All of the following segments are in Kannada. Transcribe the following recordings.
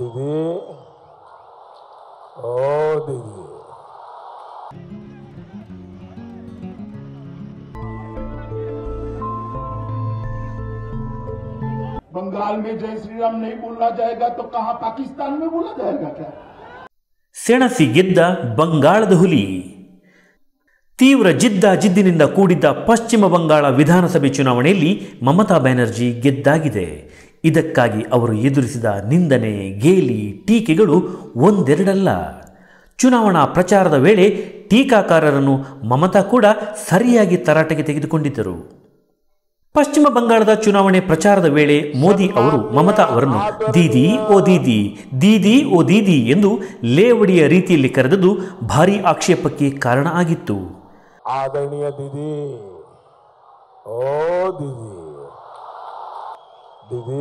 दीदी ओ दीदी बंगाल में जय श्री राम नहीं बोलना जाएगा तो कहाँ पाकिस्तान में बोला जाएगा क्या ಸೆಣಸಿ ಗೆದ್ದ ಬಂಗಾಳದ ಹುಲಿ ತೀವ್ರ ಜಿದ್ದ ಜಿದ್ದಿನಿಂದ ಕೂಡಿದ್ದ ಪಶ್ಚಿಮ ಬಂಗಾಳ ವಿಧಾನಸಭೆ ಚುನಾವಣೆಯಲ್ಲಿ ಮಮತಾ ಬ್ಯಾನರ್ಜಿ ಗೆದ್ದಾಗಿದೆ ಇದಕ್ಕಾಗಿ ಅವರು ಎದುರಿಸಿದ ನಿಂದನೆ ಗೇಲಿ ಟೀಕೆಗಳು ಒಂದೆರಡಲ್ಲ ಚುನಾವಣಾ ಪ್ರಚಾರದ ವೇಳೆ ಟೀಕಾಕಾರರನ್ನು ಮಮತಾ ಕೂಡ ಸರಿಯಾಗಿ ತರಾಟೆಗೆ ತೆಗೆದುಕೊಂಡಿದ್ದರು ಪಶ್ಚಿಮ ಬಂಗಾಳದ ಚುನಾವಣೆ ಪ್ರಚಾರದ ವೇಳೆ ಮೋದಿ ಅವರು ಮಮತಾ ಅವರನ್ನು ದೀದಿ ಓ ದೀದಿ ದೀದಿ ಓ ದೀದಿ ಎಂದು ಲೇವಡಿಯ ರೀತಿಯಲ್ಲಿ ಕರೆದದ್ದು ಭಾರೀ ಆಕ್ಷೇಪಕ್ಕೆ ಕಾರಣ ಆಗಿತ್ತು आदरणीय दीदी ओ दीदी दीदी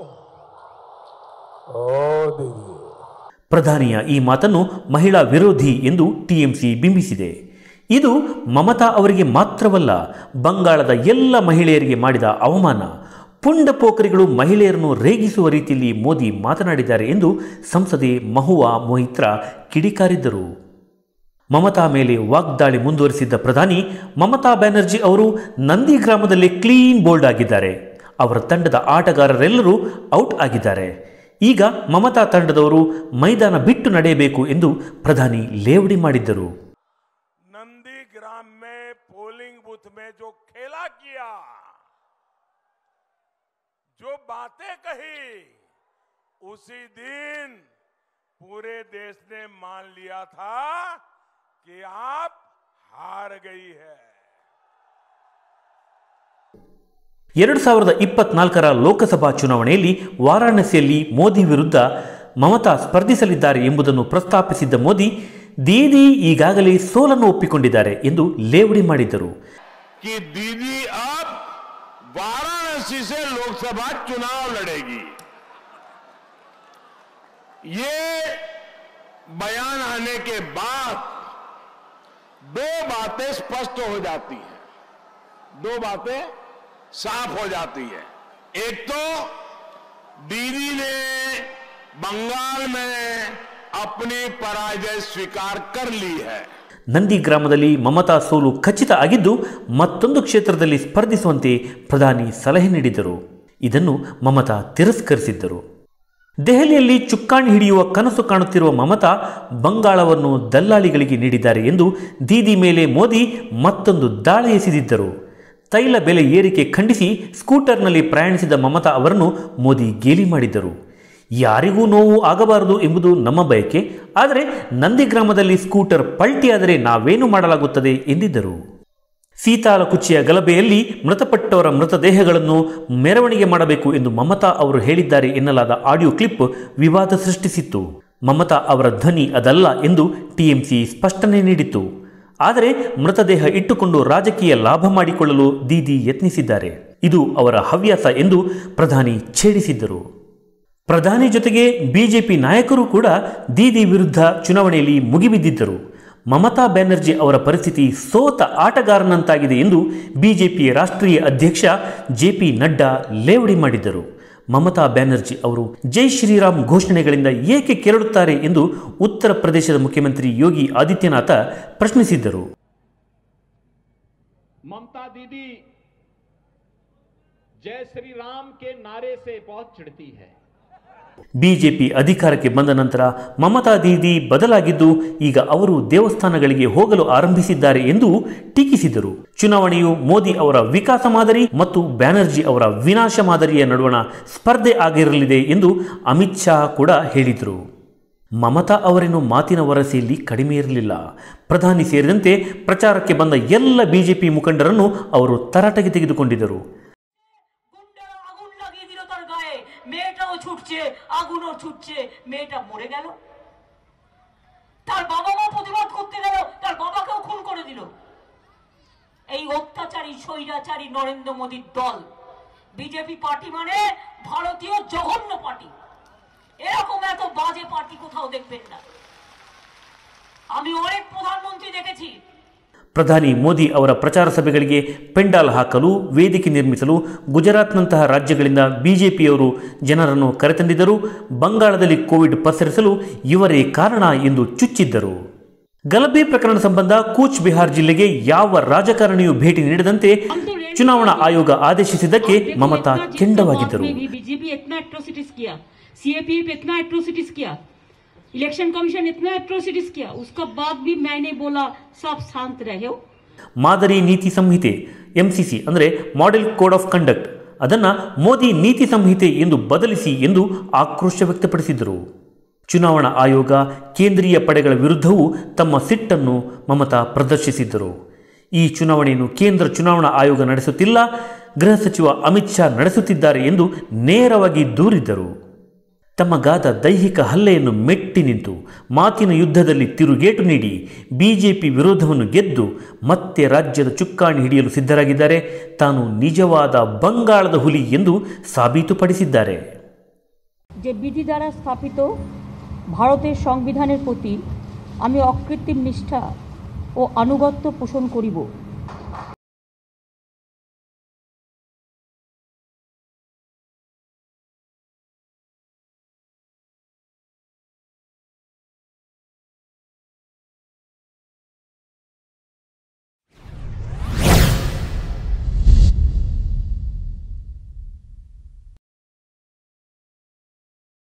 ओ दीदी ಪ್ರಧಾನಿಯ ಈ ಮಾತನ್ನು ಮಹಿಳಾ ವಿರೋಧಿ ಎಂದು ಟಿಎಂಸಿ ಬಿಂಬಿಸಿದೆ ಇದು ಮಮತಾ ಅವರಿಗೆ ಮಾತ್ರವಲ್ಲ ಬಂಗಾಳದ ಎಲ್ಲ ಮಹಿಳೆಯರಿಗೆ ಮಾಡಿದ ಅವಮಾನ ಪುಂಡ ಪೋಖರಿಗಳು ಮಹಿಳೆಯರನ್ನು ರೇಗಿಸುವ ರೀತಿಯಲ್ಲಿ ಮೋದಿ ಮಾತನಾಡಿದ್ದಾರೆ ಎಂದು ಸಂಸದೆ ಮಹುವಾ ಮೊಹಿತ್ರಾ ಕಿಡಿಕಾರಿದ್ದರು ಮಮತಾ ಮೇಲೆ ವಾಗ್ದಾಳಿ ಮುಂದುವರಿಸಿದ್ದ ಪ್ರಧಾನಿ ಮಮತಾ ಬ್ಯಾನರ್ಜಿ ಅವರು ನಂದಿ ಗ್ರಾಮದಲ್ಲಿ ಕ್ಲೀನ್ ಬೋಲ್ಡ್ ಆಗಿದ್ದಾರೆ ಅವರ ತಂಡದ ಆಟಗಾರರೆಲ್ಲರೂ ಔಟ್ ಆಗಿದ್ದಾರೆ ಈಗ ಮಮತಾ ತಂಡದವರು ಮೈದಾನ ಬಿಟ್ಟು ನಡೆಯಬೇಕು ಎಂದು ಪ್ರಧಾನಿ ಲೇವಡಿ ಮಾಡಿದ್ದರು नंदी ग्राम में पोलिंग बूथ में जो खेला किया जो बातें कही उसी दिन पूरे देश ने मान लिया था कि आप हार गई है ಎರಡು ಸಾವಿರದ ಇಪ್ಪತ್ನಾಲ್ಕರ ಲೋಕಸಭಾ ಚುನಾವಣೆಯಲ್ಲಿ ವಾರಾಣಸಿಯಲ್ಲಿ ಮೋದಿ ವಿರುದ್ಧ ಮಮತಾ ಸ್ಪರ್ಧಿಸಲಿದ್ದಾರೆ ಎಂಬುದನ್ನು ಪ್ರಸ್ತಾಪಿಸಿದ್ದ ಮೋದಿ ದೀದಿ ಈಗಾಗಲೇ ಸೋಲನ್ನು ಒಪ್ಪಿಕೊಂಡಿದ್ದಾರೆ ಎಂದು ಲೇವಡಿ ಮಾಡಿದ್ದರು कि दीदी अब वाराणसी से लोकसभा चुनाव लड़ेगी ये बयान आने के बाद दो बातें स्पष्ट हो जाती हैं दो बातें साफ हो जाती है एक तो दीदी ने बंगाल में अपनी पराजय स्वीकार कर ली है ನಂದಿ ಗ್ರಾಮದಲ್ಲಿ ಮಮತಾ ಸೋಲು ಖಚಿತ ಆಗಿದ್ದು ಮತ್ತೊಂದು ಕ್ಷೇತ್ರದಲ್ಲಿ ಸ್ಪರ್ಧಿಸುವಂತೆ ಪ್ರಧಾನಿ ಸಲಹೆ ನೀಡಿದರು ಇದನ್ನು ಮಮತಾ ತಿರಸ್ಕರಿಸಿದ್ದರು ದೆಹಲಿಯಲ್ಲಿ ಚುಕ್ಕಾಣಿ ಹಿಡಿಯುವ ಕನಸು ಕಾಣುತ್ತಿರುವ ಮಮತಾ ಬಂಗಾಳವನ್ನು ದಲ್ಲಾಳಿಗಳಿಗೆ ನೀಡಿದ್ದಾರೆ ಎಂದು ದೀದಿ ಮೇಲೆ ಮೋದಿ ಮತ್ತೊಂದು ದಾಳಿ ಎಸೆದಿದ್ದರು ತೈಲ ಬೆಲೆ ಏರಿಕೆ ಖಂಡಿಸಿ ಸ್ಕೂಟರ್ನಲ್ಲಿ ಪ್ರಯಾಣಿಸಿದ ಮಮತಾ ಅವರನ್ನು ಮೋದಿ ಗೇಲಿ ಮಾಡಿದ್ದರು ಯಾರಿಗೂ ನೋವು ಆಗಬಾರದು ಎಂಬುದು ನಮ್ಮ ಬಯಕೆ ಆದರೆ ನಂದಿ ಗ್ರಾಮದಲ್ಲಿ ಸ್ಕೂಟರ್ ಪಲ್ಟಿಯಾದರೆ ನಾವೇನು ಮಾಡಲಾಗುತ್ತದೆ ಎಂದಿದ್ದರು ಸೀತಾಲಕುಚ್ಚಿಯ ಗಲಭೆಯಲ್ಲಿ ಮೃತಪಟ್ಟವರ ಮೃತದೇಹಗಳನ್ನು ಮೆರವಣಿಗೆ ಮಾಡಬೇಕು ಎಂದು ಮಮತಾ ಅವರು ಹೇಳಿದ್ದಾರೆ ಎನ್ನಲಾದ ಆಡಿಯೋ ಕ್ಲಿಪ್ ವಿವಾದ ಸೃಷ್ಟಿಸಿತ್ತು ಮಮತಾ ಅವರ ಧ್ವನಿ ಅದಲ್ಲ ಎಂದು ಟಿಎಂಸಿ ಸ್ಪಷ್ಟನೆ ನೀಡಿತ್ತು ಆದರೆ ಮೃತದೇಹ ಇಟ್ಟುಕೊಂಡು ರಾಜಕೀಯ ಲಾಭ ಮಾಡಿಕೊಳ್ಳಲು ದೀದಿ ಯತ್ನಿಸಿದ್ದಾರೆ ಇದು ಅವರ ಹವ್ಯಾಸ ಎಂದು ಪ್ರಧಾನಿ ಛೇಡಿಸಿದ್ದರು ಪ್ರಧಾನಿ ಜೊತೆಗೆ ಬಿಜೆಪಿ ನಾಯಕರು ಕೂಡ ದೀದಿ ವಿರುದ್ಧ ಚುನಾವಣೆಯಲ್ಲಿ ಮುಗಿಬಿದ್ದಿದ್ದರು ಮಮತಾ ಬ್ಯಾನರ್ಜಿ ಅವರ ಪರಿಸ್ಥಿತಿ ಸೋತ ಆಟಗಾರನಂತಾಗಿದೆ ಎಂದು ಬಿಜೆಪಿ ರಾಷ್ಟ್ರೀಯ ಅಧ್ಯಕ್ಷ ಜೆಪಿ ನಡ್ಡಾ ಲೇವಡಿ ಮಾಡಿದ್ದರು ಮಮತಾ ಬ್ಯಾನರ್ಜಿ ಅವರು ಜೈ ಶ್ರೀರಾಮ್ ಘೋಷಣೆಗಳಿಂದ ಏಕೆ ಕೆರಳುತ್ತಾರೆ ಎಂದು ಉತ್ತರ ಪ್ರದೇಶದ ಮುಖ್ಯಮಂತ್ರಿ ಯೋಗಿ ಆದಿತ್ಯನಾಥ ಪ್ರಶ್ನಿಸಿದ್ದರು ममता दीदी जय श्री राम के नारे से बहुत चिढ़ती है ಬಿಜೆಪಿ ಅಧಿಕಾರಕ್ಕೆ ಬಂದ ನಂತರ ಮಮತಾ ದೀದಿ ಬದಲಾಗಿದ್ದು ಈಗ ಅವರು ದೇವಸ್ಥಾನಗಳಿಗೆ ಹೋಗಲು ಆರಂಭಿಸಿದ್ದಾರೆ ಎಂದು ಟೀಕಿಸಿದರು ಚುನಾವಣೆಯು ಮೋದಿ ಅವರ ವಿಕಾಸ ಮಾದರಿ ಮತ್ತು ಬ್ಯಾನರ್ಜಿ ಅವರ ವಿನಾಶ ಮಾದರಿಯ ನಡುವಣ ಸ್ಪರ್ಧೆ ಆಗಿರಲಿದೆ ಎಂದು ಅಮಿತ್ ಶಾ ಕೂಡ ಹೇಳಿದರು ಮಮತಾ ಅವರೇನು ಮಾತಿನ ವರಸೆಯಲ್ಲಿ ಕಡಿಮೆ ಇರಲಿಲ್ಲ ಪ್ರಧಾನಿ ಸೇರಿದಂತೆ ಪ್ರಚಾರಕ್ಕೆ ಬಂದ ಎಲ್ಲ ಬಿಜೆಪಿ ಮುಖಂಡರನ್ನು ಅವರು ತರಾಟೆಗೆ ತೆಗೆದುಕೊಂಡಿದ್ದರು গুন্ডারা আগুন লাগিয়ে দিল তার গায়ে মেয়েটাও ছুটছে আগুনও ছুটছে মেয়েটা মরে গেল তার বাবা মা প্রতিবাদ করতে গেল তার বাবাকেও খুন করে দিল এই অত্যাচারী স্বৈরাচারী নরেন্দ্র মোদীর দল বিজেপি পার্টি মানে ভারতীয় জঘন্য পার্টি এরকম এত বাজে পার্টি কোথাও দেখবেন না আমি অনেক প্রধানমন্ত্রী দেখেছি ಪ್ರಧಾನಿ ಮೋದಿ ಅವರ ಪ್ರಚಾರ ಸಭೆಗಳಿಗೆ ಪೆಂಡಾಲ್ ಹಾಕಲು ವೇದಿಕೆ ನಿರ್ಮಿಸಲು ಗುಜರಾತ್ನಂತಹ ರಾಜ್ಯಗಳಿಂದ ಬಿಜೆಪಿಯವರು ಜನರನ್ನು ಕರೆತಂದಿದ್ದರು ಬಂಗಾಳದಲ್ಲಿ ಕೋವಿಡ್ ಪಸರಿಸಲು ಇವರೇ ಕಾರಣ ಎಂದು ಚುಚ್ಚಿದ್ದರು ಗಲಭೆ ಪ್ರಕರಣ ಸಂಬಂಧ ಕೂಚ್ ಬಿಹಾರ್ ಜಿಲ್ಲೆಗೆ ಯಾವ ರಾಜಕಾರಣಿಯೂ ಭೇಟಿ ನೀಡದಂತೆ ಚುನಾವಣಾ ಆಯೋಗ ಆದೇಶಿಸಿದ್ದಕ್ಕೆ ಮಮತಾ ಕೆಂಡವಾಗಿದ್ದರು बीजेपी इतना एट्रोसिटीज किया सीएपीएफ इतना एट्रोसिटीज किया इलेक्शन कमीशन इतना एट्रोसिटीज किया उसका बाद भी मैंने बोला सब शांत रहे हो ಮಾದರಿ ನೀತಿ ಸಂಹಿತೆ ಎಂಸಿಸಿ ಅಂದರೆ ಮಾಡೆಲ್ ಕೋಡ್ ಆಫ್ ಕಂಡಕ್ಟ್ ಅದನ್ನು ಮೋದಿ ನೀತಿ ಸಂಹಿತೆ ಎಂದು ಬದಲಿಸಿ ಎಂದು ಆಕ್ರೋಶ ವ್ಯಕ್ತಪಡಿಸಿದರು ಚುನಾವಣಾ ಆಯೋಗ ಕೇಂದ್ರೀಯ ಪಡೆಗಳ ವಿರುದ್ಧವೂ ತಮ್ಮ ಸಿಟ್ಟನ್ನು ಮಮತಾ ಪ್ರದರ್ಶಿಸಿದ್ದರು ಈ ಚುನಾವಣೆಯನ್ನು ಕೇಂದ್ರ ಚುನಾವಣಾ ಆಯೋಗ ನಡೆಸುತ್ತಿಲ್ಲ ಗೃಹ ಸಚಿವ ಅಮಿತ್ ಶಾ ನಡೆಸುತ್ತಿದ್ದಾರೆ ಎಂದು ನೇರವಾಗಿ ದೂರಿದ್ದರು ತಮಗಾದ ದೈಹಿಕ ಹಲ್ಲೆಯನ್ನು ಮೆಟ್ಟಿ ನಿಂತು ಮಾತಿನ ಯುದ್ಧದಲ್ಲಿ ತಿರುಗೇಟು ನೀಡಿ ಬಿಜೆಪಿ ವಿರೋಧವನ್ನು ಗೆದ್ದು ಮತ್ತೆ ರಾಜ್ಯದ ಚುಕ್ಕಾಣಿ ಹಿಡಿಯಲು ಸಿದ್ಧರಾಗಿದ್ದಾರೆ ತಾನು ನಿಜವಾದ ಬಂಗಾಳದ ಹುಲಿ ಎಂದು ಸಾಬೀತುಪಡಿಸಿದ್ದಾರೆ যে বিধি দ্বারা স্থাপিত ভারতের সংবিধানের প্রতি আমি অকৃত্রিম নিষ্ঠা ও আনুগত্য পোষণ করিব